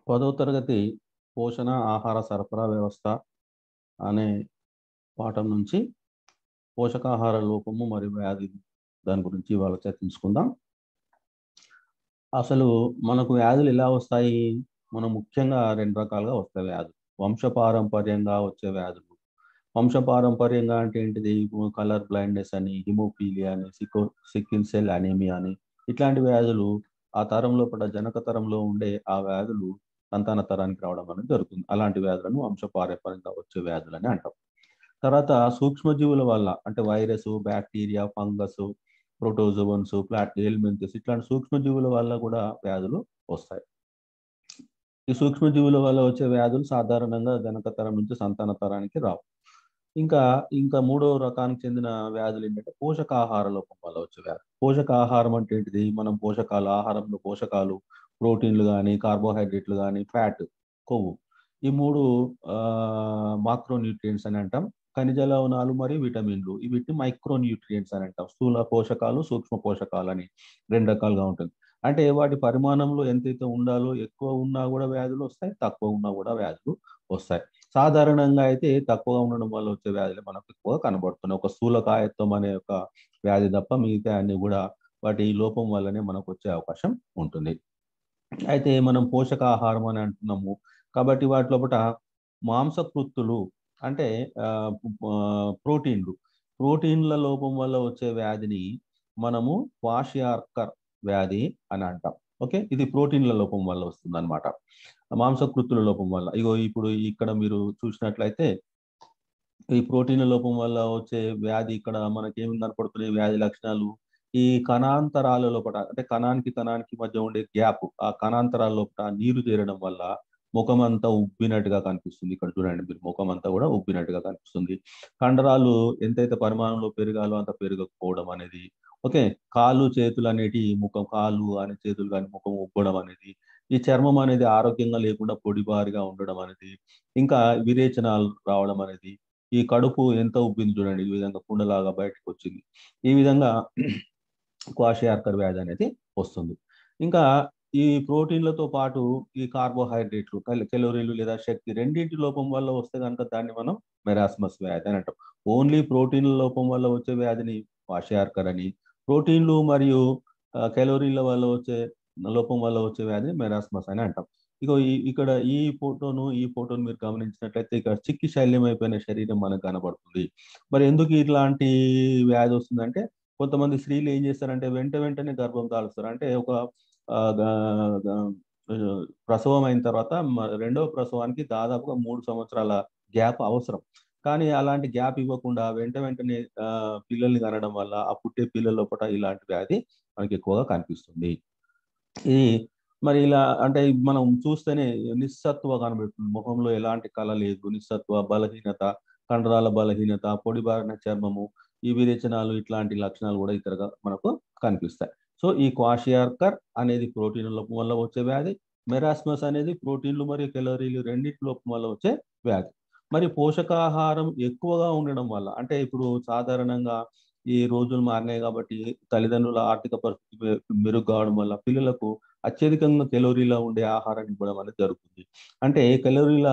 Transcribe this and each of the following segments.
పదవ తరగతి పోషణ ఆహార సరఫరా వ్యవస్థ అనే పాఠం నుంచి పోషకాహార లోపము మరియు వ్యాధి దాని గురించి ఇవాళ చర్చించుకుందాం అసలు మనకు వ్యాధులు ఎలా వస్తాయి మనం ముఖ్యంగా రెండు రకాలుగా వస్తాయి వ్యాధులు వంశపారంపర్యంగా వచ్చే వ్యాధులు వంశపారంపర్యంగా అంటే ఏంటిది కలర్ బ్లైండ్నెస్ అని హిమోఫీలియా అని సికో సిక్కిల్ సెల్ అనేమియా అని ఇట్లాంటి వ్యాధులు ఆ తరంలో పడ్డ జనక తరంలో ఉండే ఆ వ్యాధులు సంతాన తరానికి రావడం అనేది జరుగుతుంది అలాంటి వ్యాధులను వంశపారంపర్యంగా వచ్చే వ్యాధులు అని అంటాం తర్వాత సూక్ష్మజీవుల వల్ల అంటే వైరస్ బ్యాక్టీరియా ఫంగస్ ప్రోటోజోవన్స్ ప్లాట్ ఎలిమెంట్స్ ఇట్లాంటి సూక్ష్మజీవుల వల్ల కూడా వ్యాధులు వస్తాయి ఈ సూక్ష్మజీవుల వల్ల వచ్చే వ్యాధులు సాధారణంగా జనక తరం నుంచి సంతాన తరానికి రావు ఇంకా ఇంకా మూడో రకానికి చెందిన వ్యాధులు ఏంటంటే పోషకాహార లోపం వల్ల వచ్చే వ్యాధి పోషకాహారం అంటే ఏంటిది మనం పోషకాలు ఆహారంలో పోషకాలు ప్రోటీన్లు కానీ కార్బోహైడ్రేట్లు కానీ ఫ్యాట్ కొవ్వు ఈ మూడు మాక్రో న్యూట్రియంట్స్ అని అంటాం ఖనిజ లవణాలు మరియు విటమిన్లు వీటిని మైక్రో న్యూట్రియంట్స్ అని అంటాం స్థూల పోషకాలు సూక్ష్మ పోషకాలు అని రెండు రకాలుగా ఉంటుంది అంటే వాటి పరిమాణంలో ఎంతైతే ఉండాలో ఎక్కువ ఉన్నా కూడా వ్యాధులు వస్తాయి తక్కువ ఉన్నా కూడా వ్యాధులు వస్తాయి సాధారణంగా అయితే తక్కువగా ఉండడం వల్ల వచ్చే వ్యాధులు మనకు ఎక్కువగా కనబడుతున్నాయి ఒక స్థూలకాయత్వం అనే ఒక వ్యాధి తప్ప మిగతా అన్ని కూడా వాటి లోపం వల్లనే మనకు వచ్చే అవకాశం ఉంటుంది అయితే మనం పోషకాహారం అని అంటున్నాము కాబట్టి వాటి లోపల మాంసకృత్తులు అంటే ప్రోటీన్లు ప్రోటీన్ల లోపం వల్ల వచ్చే వ్యాధిని మనము వాషియార్కర్ వ్యాధి అని అంటాం ఓకే ఇది ప్రోటీన్ల లోపం వల్ల వస్తుంది అనమాట మాంసకృత్తుల లోపం వల్ల ఇగో ఇప్పుడు ఇక్కడ మీరు చూసినట్లయితే ఈ ప్రోటీన్ల లోపం వల్ల వచ్చే వ్యాధి ఇక్కడ మనకి ఏమి కనపడుతున్నాయి వ్యాధి లక్షణాలు ఈ కణాంతరాల లోపల అంటే కణానికి కణానికి మధ్య ఉండే గ్యాప్ ఆ కణాంతరాల లోపల నీరు చేరడం వల్ల ముఖం అంతా ఉబ్బినట్టుగా కనిపిస్తుంది ఇక్కడ చూడండి మీరు ముఖం అంతా కూడా ఉబ్బినట్టుగా కనిపిస్తుంది కండరాలు ఎంతైతే పరిమాణంలో పెరగాలో అంత పెరగకపోవడం అనేది ఓకే కాళ్ళు చేతులు అనేటి ముఖం కాళ్ళు అనే చేతులు కానీ ముఖం ఉబ్బడం అనేది ఈ చర్మం అనేది ఆరోగ్యంగా లేకుండా పొడిబారిగా ఉండడం అనేది ఇంకా విరేచనాలు రావడం అనేది ఈ కడుపు ఎంత ఉబ్బింది చూడండి ఈ విధంగా కుండలాగా బయటకు వచ్చింది ఈ విధంగా క్వాషియార్కర్ వ్యాధి అనేది వస్తుంది ఇంకా ఈ ప్రోటీన్లతో పాటు ఈ కార్బోహైడ్రేట్లు కెలోరీలు లేదా శక్తి రెండింటి లోపం వల్ల వస్తే కనుక దాన్ని మనం మెరాస్మస్ వ్యాధి అని అంటాం ఓన్లీ ప్రోటీన్ల లోపం వల్ల వచ్చే వ్యాధిని వాషియార్కర్ అని ప్రోటీన్లు మరియు కెలోరీల వల్ల వచ్చే లోపం వల్ల వచ్చే వ్యాధిని మెరాస్మస్ అని అంటాం ఇగో ఈ ఇక్కడ ఈ ఫోటోను ఈ ఫోటోను మీరు గమనించినట్లయితే ఇక్కడ చిక్కి శల్యం అయిపోయిన శరీరం మనకు కనబడుతుంది మరి ఎందుకు ఇట్లాంటి వ్యాధి వస్తుందంటే కొంతమంది స్త్రీలు ఏం చేస్తారంటే వెంట వెంటనే గర్భం దాలుస్తారు అంటే ఒక ప్రసవం అయిన తర్వాత రెండవ ప్రసవానికి దాదాపుగా మూడు సంవత్సరాల గ్యాప్ అవసరం కానీ అలాంటి గ్యాప్ ఇవ్వకుండా వెంట వెంటనే పిల్లల్ని కనడం వల్ల ఆ పుట్టే పిల్లల లోపల ఇలాంటి వ్యాధి మనకి ఎక్కువగా కనిపిస్తుంది ఇది మరి ఇలా అంటే మనం చూస్తేనే నిస్సత్వ కనబడుతుంది ముఖంలో ఎలాంటి కళ లేదు నిస్సత్వ బలహీనత కండరాల బలహీనత పొడిబారిన చర్మము ఈ విరేచనాలు ఇట్లాంటి లక్షణాలు కూడా ఇతరగా మనకు కనిపిస్తాయి సో ఈ క్వాషియార్కర్ అనేది ప్రోటీన్ లోపం వల్ల వచ్చే వ్యాధి మెరాస్మస్ అనేది ప్రోటీన్లు మరియు కెలరీలు రెండింటి లోపం వల్ల వచ్చే వ్యాధి మరి పోషకాహారం ఎక్కువగా ఉండడం వల్ల అంటే ఇప్పుడు సాధారణంగా ఈ రోజులు మారినాయి కాబట్టి తల్లిదండ్రుల ఆర్థిక పరిస్థితి మెరుగు కావడం వల్ల పిల్లలకు అత్యధికంగా కెలోరీల ఉండే ఆహారాన్ని ఇవ్వడం అనేది జరుగుతుంది అంటే కెలోరీల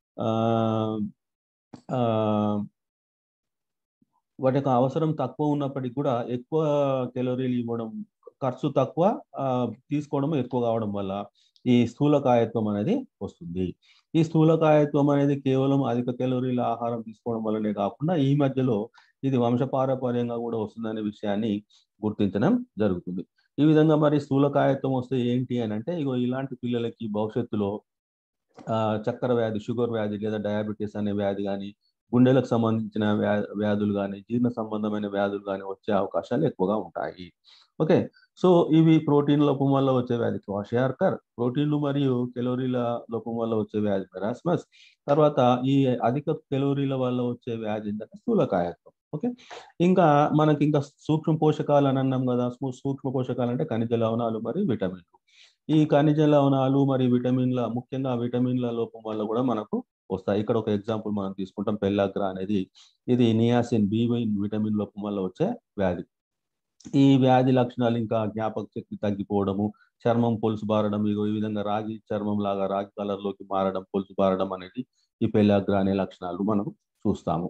వాటి యొక్క అవసరం తక్కువ ఉన్నప్పటికీ కూడా ఎక్కువ కెలోరీలు ఇవ్వడం ఖర్చు తక్కువ తీసుకోవడం ఎక్కువ కావడం వల్ల ఈ స్థూలకాయత్వం అనేది వస్తుంది ఈ స్థూలకాయత్వం అనేది కేవలం అధిక కెలోరీల ఆహారం తీసుకోవడం వల్లనే కాకుండా ఈ మధ్యలో ఇది వంశపారపర్యంగా కూడా వస్తుందనే విషయాన్ని గుర్తించడం జరుగుతుంది ఈ విధంగా మరి స్థూలకాయత్వం వస్తే ఏంటి అని అంటే ఇగో ఇలాంటి పిల్లలకి భవిష్యత్తులో చక్కెర వ్యాధి షుగర్ వ్యాధి లేదా డయాబెటీస్ అనే వ్యాధి కానీ గుండెలకు సంబంధించిన వ్యా వ్యాధులు కానీ జీర్ణ సంబంధమైన వ్యాధులు కానీ వచ్చే అవకాశాలు ఎక్కువగా ఉంటాయి ఓకే సో ఇవి ప్రోటీన్ లోపం వల్ల వచ్చే వ్యాధి క్వాషియార్కర్ ప్రోటీన్లు మరియు కెలోరీల లోపం వల్ల వచ్చే వ్యాధి మెరాస్మస్ తర్వాత ఈ అధిక కెలోరీల వల్ల వచ్చే వ్యాధి ఏంటంటే స్థూలకాయత్వం ఓకే ఇంకా మనకి ఇంకా సూక్ష్మ పోషకాలు అని అన్నాం కదా సూక్ష్మ పోషకాలు అంటే ఖనిజ లవణాలు మరియు విటమిన్లు ఈ ఖనిజ లవణాలు మరియు విటమిన్ల ముఖ్యంగా విటమిన్ల లోపం వల్ల కూడా మనకు వస్తాయి ఇక్కడ ఒక ఎగ్జాంపుల్ మనం తీసుకుంటాం పెల్లాగ్రా అనేది ఇది నియాసిన్ బి విటమిన్ లోపం వల్ల వచ్చే వ్యాధి ఈ వ్యాధి లక్షణాలు ఇంకా జ్ఞాపక శక్తి తగ్గిపోవడము చర్మం పొలుసు బారడం ఇగో ఈ విధంగా రాగి చర్మం లాగా రాగి కలర్ లోకి మారడం పొలుసు బారడం అనేది ఈ పెళ్ళాగ్ర అనే లక్షణాలు మనం చూస్తాము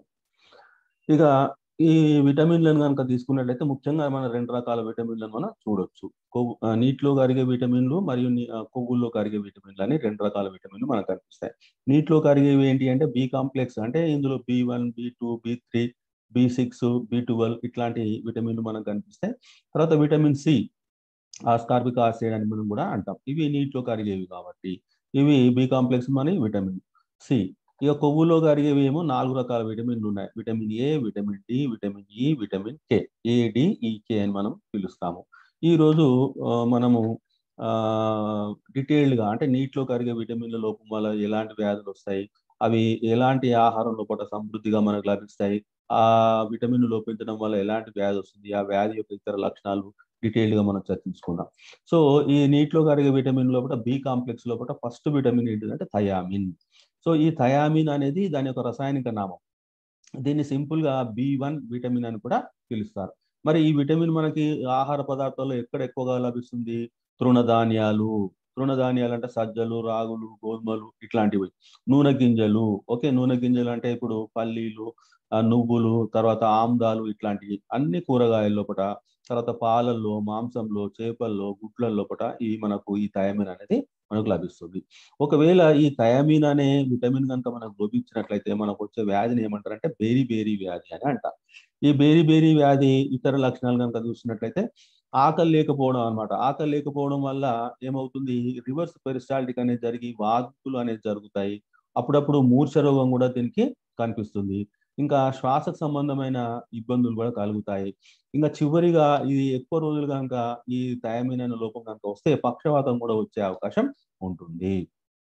ఇక ఈ విటమిన్లను కనుక తీసుకున్నట్లయితే ముఖ్యంగా మన రెండు రకాల విటమిన్లను మనం చూడొచ్చు కొవ్వు ఆ, నీటిలో కరిగే విటమిన్లు మరియు నీ- ఆ, కొవ్వుల్లో కరిగే విటమిన్లు అని రెండు రకాల విటమిన్లు మనకు కనిపిస్తాయి నీటిలో కరిగేవి ఏంటి అంటే బి కాంప్లెక్స్ అంటే ఇందులో B one B two B three B six B twelve ఇట్లాంటి విటమిన్లు మనకు కనిపిస్తాయి తర్వాత విటమిన్ సి ఆస్కార్బిక్ ఆసిడ్ అని మనం కూడా అంటాం ఇవి నీటిలో కరిగేవి కాబట్టి ఇవి బి కాంప్లెక్స్ అని విటమిన్ సి ఇక కొవ్వులో కరిగేవి ఏమో నాలుగు రకాల విటమిన్లు ఉన్నాయి vitamin A vitamin D vitamin E vitamin K ADEK అని మనం పిలుస్తాము ఈ రోజు ఆ, మనము ఆ డీటెయిల్డ్ గా అంటే నీటిలో కరిగే విటమిన్ల లోపం వల్ల ఎలాంటి వ్యాధులు వస్తాయి అవి ఎలాంటి ఆహారం లోపల సమృద్ధిగా మనకు లభిస్తాయి ఆ విటమిన్ లోపించడం వల్ల ఎలాంటి వ్యాధి వస్తుంది ఆ వ్యాధి యొక్క ఇతర లక్షణాలు డీటెయిల్డ్ గా మనం చర్చించుకుందాం సో ఈ నీటిలో కరిగే విటమిన్ లోపల బి కాంప్లెక్స్ లోపల ఫస్ట్ విటమిన్ ఏంటిదంటే థయామిన్ సో ఈ థయామిన్ అనేది దాని యొక్క రసాయనిక నామం దీన్ని సింపుల్ గా బి వన్ విటమిన్ అని కూడా పిలుస్తారు మరి ఈ విటమిన్ మనకి ఆహార పదార్థాల్లో ఎక్కడ ఎక్కువగా లభిస్తుంది తృణధాన్యాలు తృణధాన్యాలు అంటే సజ్జలు రాగులు గోధుమలు ఇట్లాంటివి నూనె గింజలు ఓకే నూనె గింజలు అంటే ఇప్పుడు పల్లీలు ఆ, నువ్వులు తర్వాత ఆమ్దాలు ఇట్లాంటివి అన్ని కూరగాయల లోపల తర్వాత పాలల్లో మాంసంలో చేపల్లో గుడ్ల లోపల ఈ మనకు ఈ థయామిన్ అనేది మనకు లభిస్తుంది ఒకవేళ ఈ థయామిన్ అనే విటమిన్ కనుక మనకు లోపించినట్లయితే మనకు వచ్చే వ్యాధిని ఏమంటారు అంటే బేరీ బేరీ వ్యాధి అని అంటారు ఈ బేరీ బేరీ వ్యాధి ఇతర లక్షణాలు కనుక చూసినట్లయితే ఆకలి లేకపోవడం అన్నమాట ఆకలి లేకపోవడం వల్ల ఏమవుతుంది రివర్స్ పెరిస్టాల్టిక్ అనేది జరిగి వాంతులు అనేది జరుగుతాయి అప్పుడప్పుడు మూర్ఛ రోగం కూడా దీనికి కనిపిస్తుంది ఇంకా శ్వాసకు సంబంధమైన ఇబ్బందులు కూడా కలుగుతాయి ఇంకా చివరిగా ఇది ఎక్కువ రోజులు కనుక ఈ థయామిన్ అనే లోపం కనుక వస్తే పక్షవాతం కూడా వచ్చే అవకాశం ఉంటుంది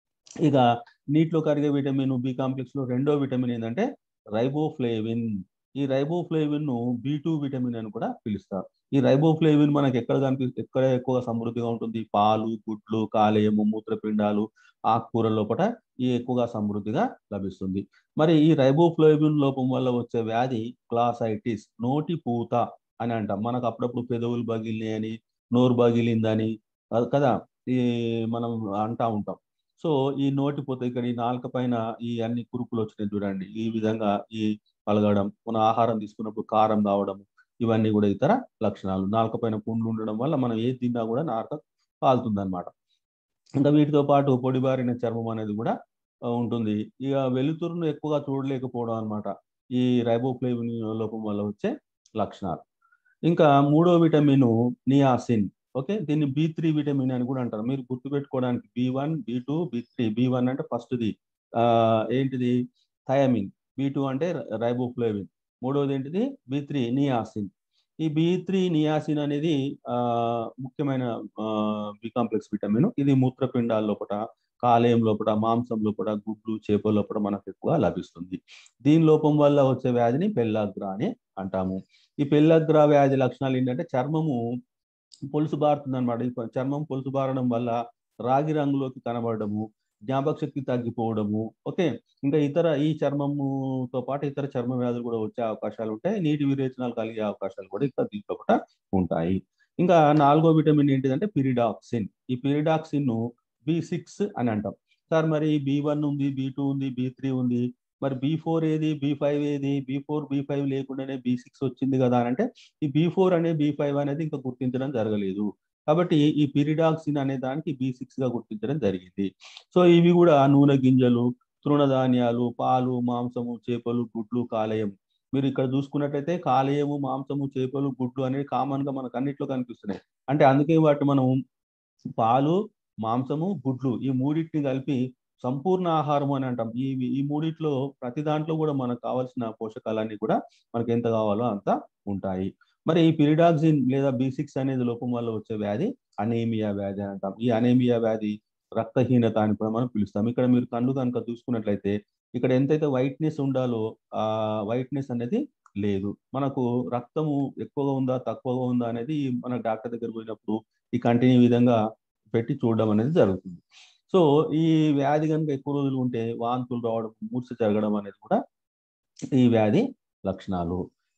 ఇక నీటిలో కరిగే విటమిన్ బి కాంప్లెక్స్ లో రెండో విటమిన్ ఏంటంటే రైబోఫ్లేవిన్ ఈ రైబోఫ్లేవిన్ ను బి టూ విటమిన్ అని కూడా పిలుస్తారు ఈ రైబోఫ్లేవిన్ మనకి ఎక్కడ కనిపి ఎక్కడ ఎక్కువ సమృద్ధిగా ఉంటుంది పాలు గుడ్లు కాలేయము మూత్రపిండాలు ఆకుకూర లోపల ఈ ఎక్కువగా సమృద్ధిగా లభిస్తుంది మరి ఈ రైబోఫ్లేవిన్ లోపం వల్ల వచ్చే వ్యాధి క్లాసైటిస్ నోటి పూత అని అంటాం మనకు అప్పుడప్పుడు పెదవులు పగిలినాయని నోరు పగిలిందని అది కదా ఈ మనం అంటా ఉంటాం సో ఈ నోటి పూత ఇక్కడ ఈ నాలుక పైన ఈ అన్ని కురుపులు వచ్చినాయి చూడండి ఈ విధంగా ఈ పలగడం మన ఆహారం తీసుకున్నప్పుడు కారం రావడం ఇవన్నీ కూడా ఇతర లక్షణాలు నాలుక పైన పుండ్లు ఉండడం వల్ల మనం ఏది తిన్నా కూడా నాలుక కాలుతుంది అనమాట ఇంకా వీటితో పాటు పొడిబారిన చర్మం అనేది కూడా ఆ, ఉంటుంది ఇక వెలుతురును ఎక్కువగా చూడలేకపోవడం అనమాట ఈ రైబోఫ్లేవిన్ లోపం వల్ల వచ్చే లక్షణాలు ఇంకా మూడో విటమిన్ నియాసిన్ ఓకే దీన్ని బి త్రీ విటమిన్ అని కూడా అంటారు మీరు గుర్తుపెట్టుకోవడానికి B one B two B three B one అంటే ఫస్ట్ది ఏంటిది థయామిన్ బి టూ అంటే రైబోఫ్లేవిన్ మూడోది ఏంటిది బి త్రీ నియాసిన్ ఈ బి త్రీ నియాసిన్ అనేది ఆ, ముఖ్యమైన బి కాంప్లెక్స్ విటమిన్ ఇది మూత్రపిండాల లోపల కాలేయం లోపల మాంసం లోపల గుడ్లు చేపల లోపల మనకు ఎక్కువ లభిస్తుంది దీని లోపం వల్ల వచ్చే వ్యాధిని పెళ్ళాగ్ర అని అంటాము ఈ పెళ్ళాగ్ర వ్యాధి లక్షణాలు ఏంటంటే చర్మము పొలుసు బారుతుంది అనమాట ఈ ప- చర్మం పొలుసు బారడం వల్ల రాగి రంగులోకి కనబడము జ్ఞాపక శక్తి తగ్గిపోవడము ఓకే ఇంకా ఇతర ఈ చర్మముతో పాటు ఇతర చర్మ వ్యాధులు కూడా వచ్చే అవకాశాలు ఉంటాయి నీటి విరేచనాలు కలిగే అవకాశాలు కూడా ఇక్కడ దీంట్లో కూడా ఉంటాయి ఇంకా నాలుగో విటమిన్ ఏంటిదంటే పిరిడాక్సిన్ ఈ పిరిడాక్సిన్ ను బి సిక్స్ అని అంటాం సార్ మరి బి వన్ ఉంది బి టూ ఉంది బి త్రీ ఉంది మరి బి ఫోర్ ఏది బి ఫైవ్ ఏది బి ఫోర్ బి ఫైవ్ లేకుండానే బి సిక్స్ వచ్చింది కదా అని అంటే ఈ బి ఫోర్ అనే బి ఫైవ్ అనేది ఇంకా గుర్తించడం జరగలేదు కాబట్టి ఈ పిరిడాక్సిన్ అనే దానికి బి సిక్స్ గా గుర్తించడం జరిగింది సో ఇవి కూడా నూనె గింజలు తృణధాన్యాలు పాలు మాంసము చేపలు గుడ్లు కాలేయం మీరు ఇక్కడ చూసుకున్నట్లయితే కాలేయము మాంసము చేపలు గుడ్లు అనేవి కామన్ గా మనకు అన్నిట్లో కనిపిస్తున్నాయి అంటే అందుకే వాటి మనం పాలు మాంసము గుడ్లు ఈ మూడింటిని కలిపి సంపూర్ణ ఆహారం అని అంటాం ఈ ఈ మూడిట్లో ప్రతి దాంట్లో కూడా మనకు కావాల్సిన పోషకాలన్నీ కూడా మనకి ఎంత కావాలో అంత ఉంటాయి మరి ఈ పిరిడాక్సిన్ లేదా బి సిక్స్ అనేది లోపం వల్ల వచ్చే వ్యాధి అనేమియా వ్యాధి అని అంటాం ఈ అనేమియా వ్యాధి రక్తహీనత అని కూడా మనం పిలుస్తాం ఇక్కడ మీరు కళ్ళు కనుక చూసుకున్నట్లయితే ఇక్కడ ఎంతైతే వైట్నెస్ ఉండాలో ఆ వైట్నెస్ అనేది లేదు మనకు రక్తము ఎక్కువగా ఉందా తక్కువగా ఉందా అనేది మన డాక్టర్ దగ్గర పోయినప్పుడు ఈ కంటిన్యూ విధంగా పెట్టి చూడడం అనేది జరుగుతుంది సో ఈ వ్యాధి కనుక ఎక్కువ రోజులు ఉంటే వాంతులు రావడం మూర్ఛ జరగడం అనేది కూడా ఈ వ్యాధి లక్షణాలు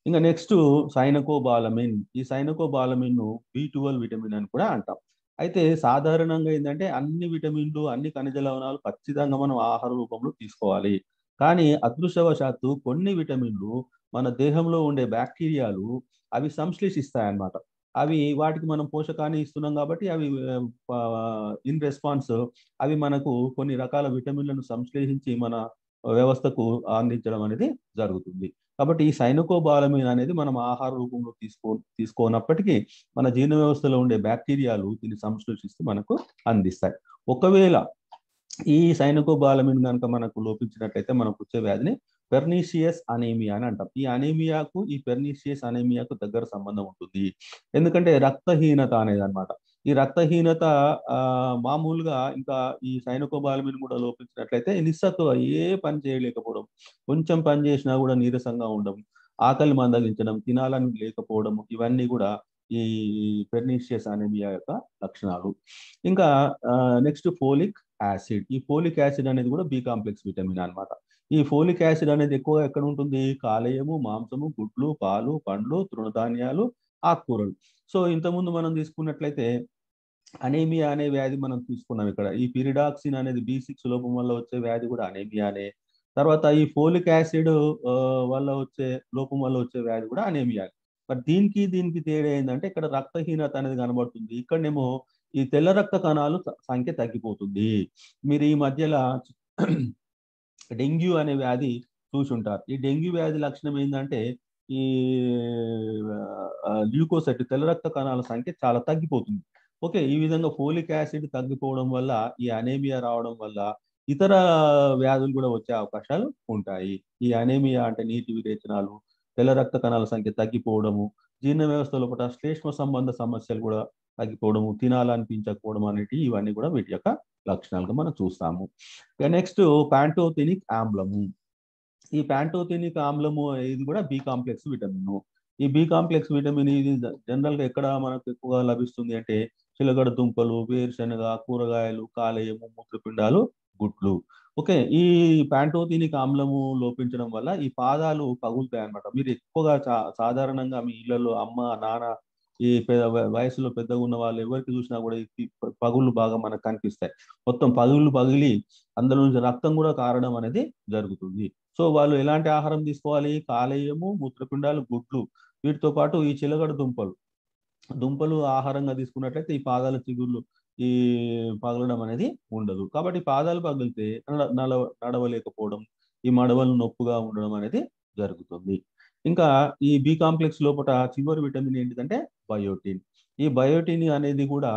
ఇంకా నెక్స్ట్ సైనకోబాలమిన్ ఈ సైనకోబాలమిన్ బి ట్వెల్వ్ విటమిన్ అని కూడా అంటాం అయితే సాధారణంగా ఏంటంటే అన్ని విటమిన్లు అన్ని ఖనిజ లవణాలు ఖచ్చితంగా మనం ఆహార రూపంలో తీసుకోవాలి కానీ అదృష్టవశాత్తు కొన్ని విటమిన్లు మన దేహంలో ఉండే బ్యాక్టీరియాలు అవి సంశ్లేషిస్తాయన్నమాట అవి వాటికి మనం పోషకాన్ని ఇస్తున్నాం కాబట్టి అవి ఇన్ రెస్పాన్స్ అవి మనకు కొన్ని రకాల విటమిన్లను సంశ్లేషించి మన వ్యవస్థకు అందించడం అనేది జరుగుతుంది కాబట్టి ఈ సైనకోబాలమిన్ అనేది మనం ఆహార రూపంలో తీసుకో తీసుకోనప్పటికీ మన జీర్ణ వ్యవస్థలో ఉండే బ్యాక్టీరియాలు దీన్ని సంశ్లేషిస్తూ మనకు అందిస్తాయి ఒకవేళ ఈ సైనకోబాలమిన్ కనుక మనకు లోపించినట్లయితే మనకు వచ్చే వ్యాధిని పెర్నీషియస్ అనేమియా అని అంటాం ఈ అనేమియాకు ఈ పెర్నీషియస్ అనేమియాకు దగ్గర సంబంధం ఉంటుంది ఎందుకంటే రక్తహీనత అనేది అనమాట ఈ రక్తహీనత ఆ మామూలుగా ఇంకా ఈ సైనకోబాలమిన్ కూడా లోపించినట్లయితే నిస్సత్వ ఏ పని చేయలేకపోవడం కొంచెం పని చేసినా కూడా నీరసంగా ఉండడం ఆకలి మందగించడం తినాలని లేకపోవడం ఇవన్నీ కూడా ఈ పెర్నీషియస్ అనేమియా యొక్క లక్షణాలు ఇంకా నెక్స్ట్ ఫోలిక్ యాసిడ్ ఈ ఫోలిక్ యాసిడ్ అనేది కూడా బి కాంప్లెక్స్ విటమిన్ అనమాట ఈ ఫోలిక్ యాసిడ్ అనేది ఎక్కువ ఎక్కడ ఉంటుంది కాలేయము మాంసము గుడ్లు పాలు పండ్లు తృణధాన్యాలు ఆకుకూరలు సో ఇంతకుముందు మనం తీసుకున్నట్లయితే అనేమియా అనే వ్యాధి మనం తీసుకున్నాం ఇక్కడ ఈ పిరిడాక్సిన్ అనేది బి సిక్స్ లోపం వల్ల వచ్చే వ్యాధి కూడా అనేమియానే తర్వాత ఈ ఫోలిక్ యాసిడ్ వల్ల వచ్చే లోపం వల్ల వచ్చే వ్యాధి కూడా అనేమియా మరి దీనికి దీనికి తేడా ఏంటంటే ఇక్కడ రక్తహీనత అనేది కనబడుతుంది ఇక్కడనేమో ఈ తెల్ల రక్త కణాలు సంఖ్య తగ్గిపోతుంది మీరు ఈ మధ్యలో డెంగ్యూ అనే వ్యాధి చూసుంటారు ఈ డెంగ్యూ వ్యాధి లక్షణం ఏంటంటే ఈ ల్యూకోసైట్ తెల్ల రక్త కణాల సంఖ్య చాలా తగ్గిపోతుంది ఓకే ఈ విధంగా ఫోలిక్ యాసిడ్ తగ్గిపోవడం వల్ల ఈ అనేమియా రావడం వల్ల ఇతర వ్యాధులు కూడా వచ్చే అవకాశాలు ఉంటాయి ఈ అనేమియా అంటే నీటి విరేచనాలు తెల్ల రక్త కణాల సంఖ్య తగ్గిపోవడము జీర్ణ వ్యవస్థ లోపల శ్లేష్మ సంబంధ సమస్యలు కూడా తగ్గిపోవడము తినాలనిపించకపోవడం అనేటి ఇవన్నీ కూడా వీటి యొక్క లక్షణాలుగా మనం చూస్తాము ఇక నెక్స్ట్ ప్యాంటోథెనిక్ ఆమ్లము ఈ ప్యాంటోథెనిక్ ఆమ్లము ఇది కూడా బి కాంప్లెక్స్ విటమిన్ ఈ బి కాంప్లెక్స్ విటమిన్ ఇది జనరల్ గా ఎక్కడ మనకు ఎక్కువగా లభిస్తుంది అంటే చిలగడ దుంపలు వేరుశనగ కూరగాయలు కాలేయము మూత్రపిండాలు గుడ్లు ఓకే ఈ ప్యాంటోథినిక్ ఆమ్లము లోపించడం వల్ల ఈ పాదాలు పగులుతాయి అనమాట మీరు ఎక్కువగా సాధారణంగా మీ ఇళ్లలో అమ్మ నాన్న ఈ వయసులో పెద్దగా ఉన్న వాళ్ళు ఎవరికి చూసినా కూడా ఈ పగుళ్ళు బాగా మనకు కనిపిస్తాయి మొత్తం పగుళ్ళు పగిలి అందులో నుంచి రక్తం కూడా కారడం అనేది జరుగుతుంది సో వాళ్ళు ఎలాంటి ఆహారం తీసుకోవాలి కాలేయము మూత్రపిండాలు గుడ్లు వీటితో పాటు ఈ చిలగడ దుంపలు దుంపలు ఆహారంగా తీసుకున్నట్లయితే ఈ పాదాల చిగుళ్ళు ఈ పగలడం అనేది ఉండదు కాబట్టి పాదాలు పగిలితే నడ నడవలేకపోవడం ఈ మడవలు నొప్పుగా ఉండడం అనేది జరుగుతుంది ఇంకా ఈ బి కాంప్లెక్స్ లోపల చివరి విటమిన్ ఏంటిదంటే బయోటిన్ ఈ బయోటిన్ అనేది కూడా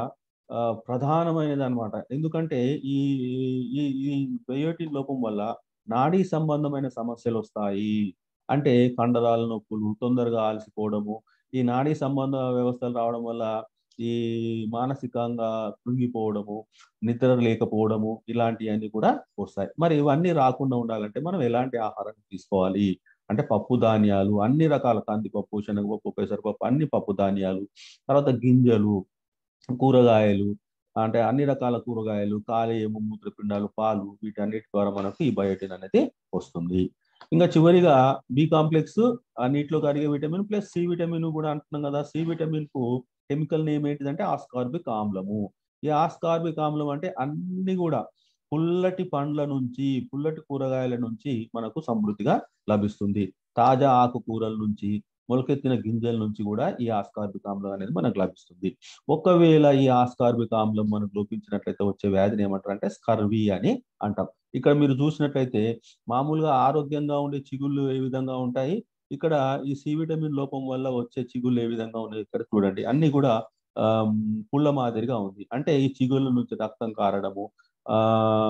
ప్రధానమైనది అనమాట ఎందుకంటే ఈ ఈ ఈ బయోటిన్ లోపం వల్ల నాడీ సంబంధమైన సమస్యలు వస్తాయి అంటే కండరాల నొప్పులు తొందరగా ఆలసిపోవడము ఈ నాడీ సంబంధ వ్యవస్థలు రావడం వల్ల ఈ మానసికంగా కృంగిపోవడము నిద్ర లేకపోవడము ఇలాంటివన్నీ కూడా వస్తాయి మరి ఇవన్నీ రాకుండా ఉండాలంటే మనం ఎలాంటి ఆహారం తీసుకోవాలి అంటే పప్పు ధాన్యాలు అన్ని రకాల కందిపప్పు శనగపప్పు పెసరపప్పు అన్ని పప్పు ధాన్యాలు తర్వాత గింజలు కూరగాయలు అంటే అన్ని రకాల కూరగాయలు కాలేయము మూత్రపిండాలు పాలు వీటన్నిటి ద్వారా మనకు ఈ బయోటిన్ అనేది వస్తుంది ఇంకా చివరిగా బి కాంప్లెక్స్ ఆ నీటిలో కరిగే విటమిన్ ప్లస్ సి విటమిన్ కూడా అంటున్నాం కదా సి విటమిన్ కు కెమికల్ నేమ్ ఏంటిదంటే ఆస్కార్బిక్ ఆమ్లము ఈ ఆస్కార్బిక్ ఆమ్లం అంటే అన్ని కూడా పుల్లటి పండ్ల నుంచి పుల్లటి కూరగాయల నుంచి మనకు సమృద్ధిగా లభిస్తుంది తాజా ఆకుకూరల నుంచి మొలకెత్తిన గింజల నుంచి కూడా ఈ ఆస్కార్బిక్ ఆమ్లం అనేది మనకు లభిస్తుంది ఒకవేళ ఈ ఆస్కార్బిక్ ఆమ్లం మనకు లోపించినట్లయితే వచ్చే వ్యాధిని ఏమంటారు అంటే స్కర్వీ అని అంటాం ఇక్కడ మీరు చూసినట్లయితే మామూలుగా ఆరోగ్యంగా ఉండే చిగుళ్ళు ఏ విధంగా ఉంటాయి ఇక్కడ ఈ సి విటమిన్ లోపం వల్ల వచ్చే చిగుళ్ళు ఏ విధంగా ఉన్నాయి ఇక్కడ చూడండి అన్ని కూడా పుల్ల మాదిరిగా ఉంది అంటే ఈ చిగుళ్ళ నుంచి రక్తం కారడము ఆ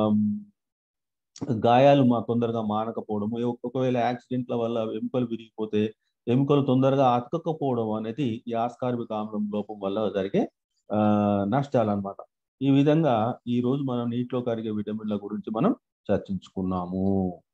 గాయాలు మా తొందరగా మానకపోవడము ఒకవేళ యాక్సిడెంట్ల వల్ల ఎముకలు విరిగిపోతే ఎముకలు తొందరగా అతకపోవడం అనేది ఈ ఆస్కార్బిక్ ఆమ్లం లోపం వల్ల జరిగే ఆ నష్టాలు అనమాట ఈ విధంగా ఈ రోజు మనం నీటిలో కరిగే విటమిన్ల గురించి మనం చర్చించుకున్నాము